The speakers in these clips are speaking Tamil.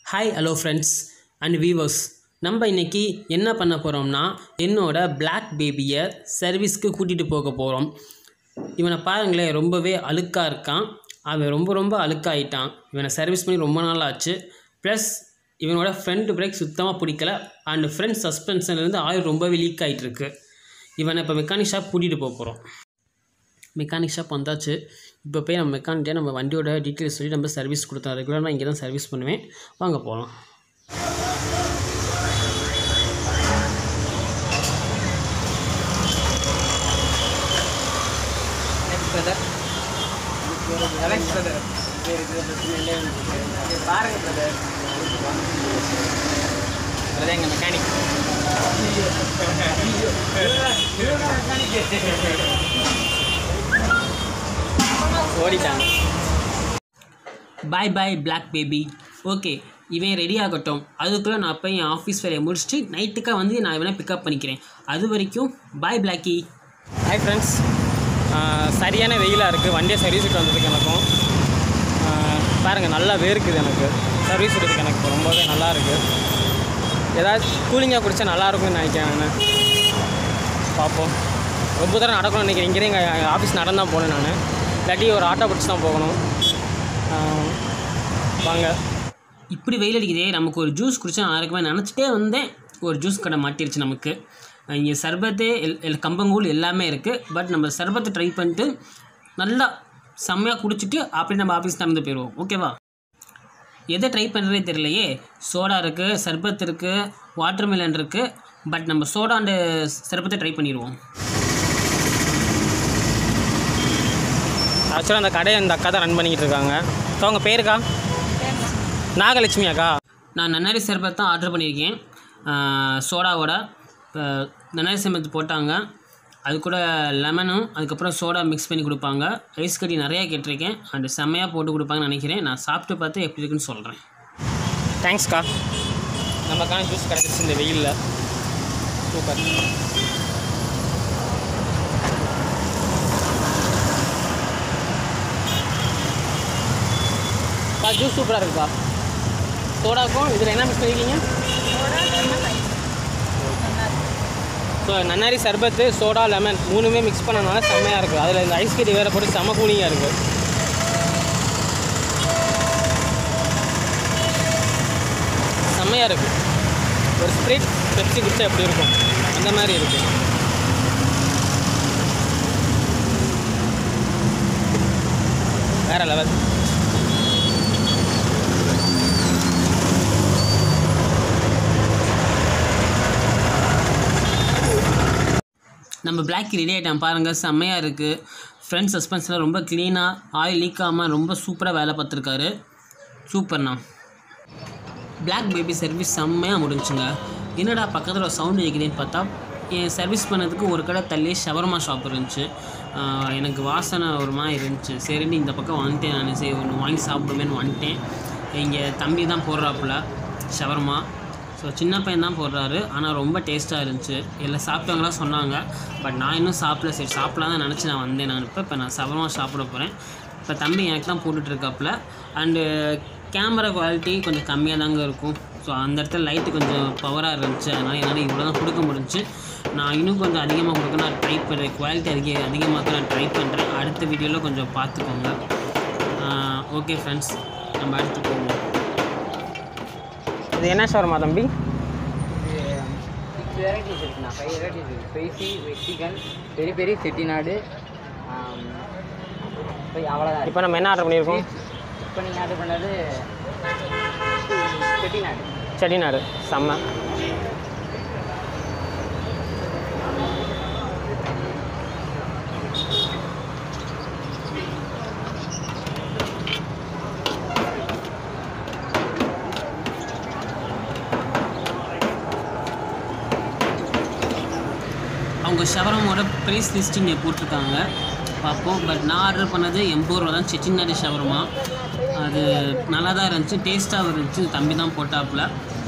hi hello friends and viewers நம்ம இன்னைக்கு என்ன பண்ண போகிறோம்னா என்னோட பிளாக் பேபியை சர்வீஸ்க்கு கூட்டிகிட்டு போக போகிறோம் இவனை பாருங்களேன் ரொம்பவே அழுக்காக இருக்கான் அவன் ரொம்ப ரொம்ப அழுக்காயிட்டான் இவனை சர்வீஸ் பண்ணி ரொம்ப நாள் ஆச்சு ப்ளஸ் இவனோட ஃப்ரண்ட் பிரேக் சுத்தமாக பிடிக்கல அண்ட் ஃப்ரண்ட் சஸ்பென்ஷன்லேருந்து ஆயில் ரொம்பவே லீக் ஆகிட்டுருக்கு இவனை இப்போ மெக்கானிக் ஷாப் கூட்டிகிட்டு போக போகிறோம் மெக்கானிக் ஷாப் வந்தாச்சு இப்போ போய் நம்ம மெக்கானிக்கே நம்ம வண்டியோட டீட்டெயில்ஸ் சொல்லி நம்ம சர்வீஸ் கொடுத்தோம் ரெகுலராக நான் இங்கே தான் சர்வீஸ் பண்ணுவேன் வாங்க போகலாம் நெக்ஸ்ட் பிரதர் அலெக்ஸ் பிரதர் பாருங்க பிரதர் பிரதர் எங்கள் மெக்கானிக் ஓடிட்டாங்க bye bye black baby okay இவன் ரெடி ஆகட்டும் அதுக்குள்ளே நான் போய் என் ஆஃபீஸ் வேலையை முடிச்சுட்டு நைட்டுக்காக வந்து நான் இவனை பிக்கப் பண்ணிக்கிறேன் அது வரைக்கும் பாய் பிளாக்கி ஹாய் ஃப்ரெண்ட்ஸ் சரியான வெயிலாக இருக்குது வண்டியை சர்வீஸுக்கு வந்ததுக்கு எனக்கும் பாருங்கள் நல்லா வேர்க்குது எனக்கு சர்வீஸ் விடுறதுக்கு எனக்கு இப்போ ரொம்பவே நல்லா இருக்குது ஏதாவது கூலிங்காக குடித்தா நல்லா இருக்கும்னு நினைக்கிறேன் நான் பார்ப்போம் ரொம்ப தூரம் நடக்கணும்னு நினைக்கிறேன் இங்கே எங்கள் ஆஃபீஸ் நடந்து தான் போகணும் நான் இல்லாட்டி ஒரு ஆட்டோ பிடிச்சி தான் போகணும் ஆஹ் வாங்க இப்படி வெயில் அடிக்குதே நமக்கு ஒரு ஜூஸ் குடிச்சா நல்லா இருக்குமே நினச்சிட்டே வந்தேன் ஒரு ஜூஸ் கடை மாட்டிருச்சு நமக்கு இங்கே சர்பத்து எல் எல் கம்பங்கூழ் எல்லாமே இருக்குது பட் நம்ம சர்பத்தை ட்ரை பண்ணிட்டு நல்லா செம்மையாக குடிச்சிட்டு அப்படி நம்ம ஆஃபீஸ் நடந்து போயிடுவோம் ஓகேவா எதை ட்ரை பண்ணுறதே தெரியலையே சோடா இருக்குது சர்பத் இருக்குது வாட்டர் மிலன் இருக்குது பட் நம்ம சோடா அண்டு சர்பத்தை ட்ரை பண்ணிடுவோம் ஆக்சுவலாக அந்த கடையை அந்த அக்கா தான் ரன் பண்ணிக்கிட்டு இருக்காங்க ஸோ அவங்க பேருக்கா நாகலட்சுமி அக்கா நான் நன்னாரி சர்பத் தான் ஆர்டர் பண்ணியிருக்கேன் ஆஹ் சோடாவோட இப்போ நன்னாரி சர்பத் போட்டாங்க அது கூட லெமனும் அதுக்கப்புறம் சோடா மிக்ஸ் பண்ணி கொடுப்பாங்க ஐஸ் கட்டி நிறையா கேட்டிருக்கேன் அண்ட் செம்மையாக போட்டு கொடுப்பாங்கன்னு நினைக்கிறேன் நான் சாப்பிட்டு பார்த்து எப்படி இருக்குன்னு சொல்கிறேன் தேங்க்ஸ்க்கா நமக்கான ஜூஸ் கிடச்சிச்சு இந்த வெயிலில் சூப்பர் ஜூஸ் சூப்பராக இருக்குப்பா சோடாக்கும் இதில் என்ன மிக்ஸ் பண்ணிருக்கீங்க ஸோ நன்னாரி சர்பத்து சோடா லெமன் மூணுமே மிக்ஸ் பண்ணனால செம்மையாக இருக்குது அதில் இந்த ஐஸ் கட்டி வேறு போட்டு செம்ம கூலிங்காக இருக்குது செம்மையாக இருக்குது ஒரு ஸ்ப்ரிட் பெப்சி குடிச்சா எப்படி இருக்கும் அந்த மாதிரி இருக்குது வேற லெவல் நம்ம பிளாக் ரெடி ஆகிட்டான் பாருங்கள் செம்மையாக இருக்குது ஃப்ரண்ட் சஸ்பென்ஸில் ரொம்ப க்ளீனாக ஆயில் லீக் ஆகாமல் ரொம்ப சூப்பராக வேலை பார்த்துருக்காரு சூப்பர்ண்ணா பிளாக் பேபி சர்வீஸ் செம்மையாக முடிஞ்சுங்க என்னடா பக்கத்தில் ஒரு சவுண்டு கேட்குதுன்னு பார்த்தா என் சர்வீஸ் பண்ணதுக்கு ஒரு கடை தள்ளி ஷவர்மா ஷாப் இருந்துச்சு ஆஹ் எனக்கு வாசனை ஒரு மாதிரி இருந்துச்சு சரின்னு இந்த பக்கம் வந்துட்டேன் நான் சரி ஒன்று வாங்கி சாப்பிடுமேன்னு வந்துட்டேன் இங்கே தம்பி தான் போடுறாப்புல ஷவர்மா ஸோ சின்ன பையன் தான் போடுறாரு ஆனால் ரொம்ப டேஸ்ட்டாக இருந்துச்சு எல்லாம் சாப்பிட்டவங்களாம் சொன்னாங்க பட் நான் இன்னும் சாப்பிடல சரி சாப்பிடலாம் தான் நினச்சி நான் வந்தேன் நான் இப்போ இப்போ நான் சவரமா சாப்பிட போகிறேன் இப்போ தம்பி எனக்கு தான் போட்டுட்ருக்காப்புல அண்டு கேமரா குவாலிட்டி கொஞ்சம் கம்மியாக தாங்க இருக்கும் ஸோ அந்த இடத்துல லைட்டு கொஞ்சம் பவராக இருந்துச்சு அதனால் என்னால் இவ்வளோ தான் கொடுக்க முடிஞ்சுச்சு நான் இன்னும் கொஞ்சம் அதிகமாக கொடுக்க நான் ட்ரை பண்ணுறேன் குவாலிட்டி அதிக அதிகமாக நான் ட்ரை பண்ணுறேன் அடுத்த வீடியோவில் கொஞ்சம் பார்த்துக்கோங்க ஓகே ஃப்ரெண்ட்ஸ் நம்ம அடுத்து போவோம் இது என்ன ஷவர்மா தம்பி சிக்ஸ் வெரைட்டிஸ் இருக்குண்ணா ஃபைவ் வெரைட்டிஸ் இருக்குது ஸ்பைசி மெக்சிகன் பெரிய பெரிய செட்டிநாடு போய் அவ்வளோதான் இப்போ நம்ம என்ன ஆர்டர் பண்ணியிருக்கோம் இப்போ நீங்கள் ஆர்டர் பண்ணது செட்டிநாடு செட்டிநாடு செம்ம அவங்க ஷவரமோட ப்ரைஸ் லிஸ்ட் இங்கே போட்டிருக்காங்க பார்ப்போம் பட் நான் ஆர்டர் பண்ணது எண்பது ரூபா தான் செட்டிநாடு ஷவர்மா அது நல்லா தான் இருந்துச்சு டேஸ்ட்டாகவும் இருந்துச்சு தம்பி தான் போட்டாப்புல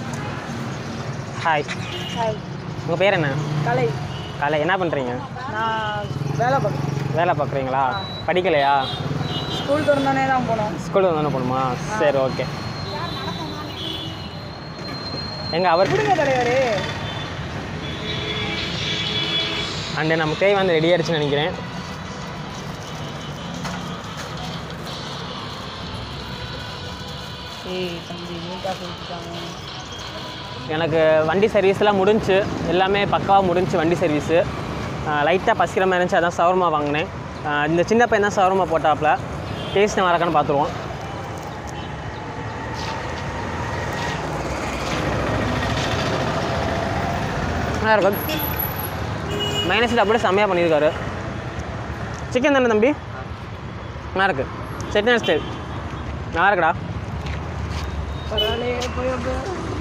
ஹாய் உங்கள் பேர் என்ன கலை காலை என்ன பண்ணுறீங்க நான் வேலை பார்க்குறேன் வேலை பார்க்குறீங்களா படிக்கலையா ஸ்கூல் திறந்தோடனே தான் போனோம் ஸ்கூலுக்கு தானே போகணுமா சரி ஓகே எங்கள் அவர் விடுங்க தலைவரே அண்ட் நம்ம தேவை வந்து ரெடி ஆயிடுச்சுன்னு நினைக்கிறேன் ஏய் தம்பி நீட்டா சொல்லிட்டாங்க எனக்கு வண்டி சர்வீஸ்லாம் முடிஞ்சுச்சு எல்லாமே பக்காவாக முடிஞ்சுச்சு வண்டி சர்வீஸு லைட்டாக பசிக்கிற மாதிரி இருந்துச்சு அதான் சவர்மா வாங்கினேன் ஆஹ் இந்த சின்ன பையன் தான் சவர்மா போட்டாப்புல டேஸ்ட் வரக்கான்னு பார்த்துருவோம் நல்லா இருக்கும் மைனஸ் அப்படியே செம்மையாக பண்ணியிருக்காரு சிக்கன் தானே தம்பி நல்லா இருக்கு செட்டிநாடு ஸ்டைல் நல்லா இருக்குடா பரவாயில்லையே போய் வந்து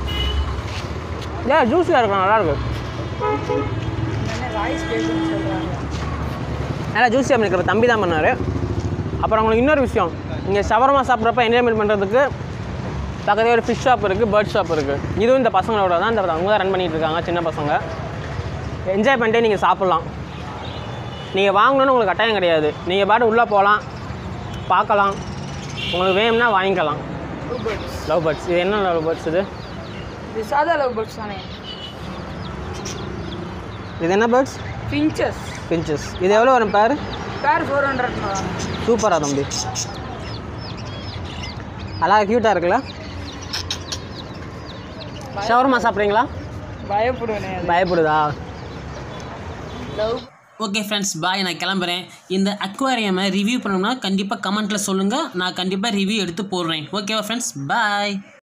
ஏன் ஜூஸியாக இருக்கும் நல்லா இருக்கு என்ன ராய்ஸ் பேசுன்னு சொல்கிறாங்க நல்லா ஜூஸியாக பண்ணிருக்கிற தம்பி தான் பண்ணார் அப்புறம் உங்களுக்கு இன்னொரு விஷயம் இங்கே ஷவர்மா சாப்பிட்றப்ப என்ஜாய்மெண்ட் பண்ணுறதுக்கு பக்கத்துல ஒரு ஃபிஷ் ஷாப் இருக்குது பேர்ட் ஷாப் இருக்குது இதுவும் இந்த பசங்களோட தான் இந்த அவங்க தான் ரன் பண்ணிட்டு இருக்காங்க சின்ன பசங்க என்ஜாய் பண்ணிட்டே நீங்கள் சாப்பிட்லாம் நீங்கள் வாங்கணும்னு உங்களுக்கு கட்டாயம் கிடையாது நீங்கள் பாட்டு உள்ளே போகலாம் பார்க்கலாம் உங்களுக்கு வேணும்னா வாங்கிக்கலாம் லவ் பேர்ட்ஸ் லவ் பேர்ட்ஸ் இது என்ன லவ் பேர்ட்ஸ் இது இது சாதா லவ் பேர்ட்ஸ் தானே இது என்ன பேர்ட்ஸ் ஃபின்ச்சஸ் பிஞ்சஸ் இது எவ்வளோ வரும் பேர் பேர் ஃபோர் ஹண்ட்ரட் சூப்பராக தம்பி அழகா க்யூட்டாக இருக்குல்ல ஷவர்மா சாப்பிட்றீங்களா பயப்படுவேனே அது பயப்படுதா லவ் ஓகே ஃப்ரெண்ட்ஸ் பாய் நான் கிளம்புறேன் இந்த அக்வாரியமை ரிவ்யூ பண்ணணும்னா கண்டிப்பாக கமெண்ட்டில் சொல்லுங்கள் நான் கண்டிப்பாக ரிவ்யூ எடுத்து போடுறேன் ஓகேவா ஃப்ரெண்ட்ஸ் பாய்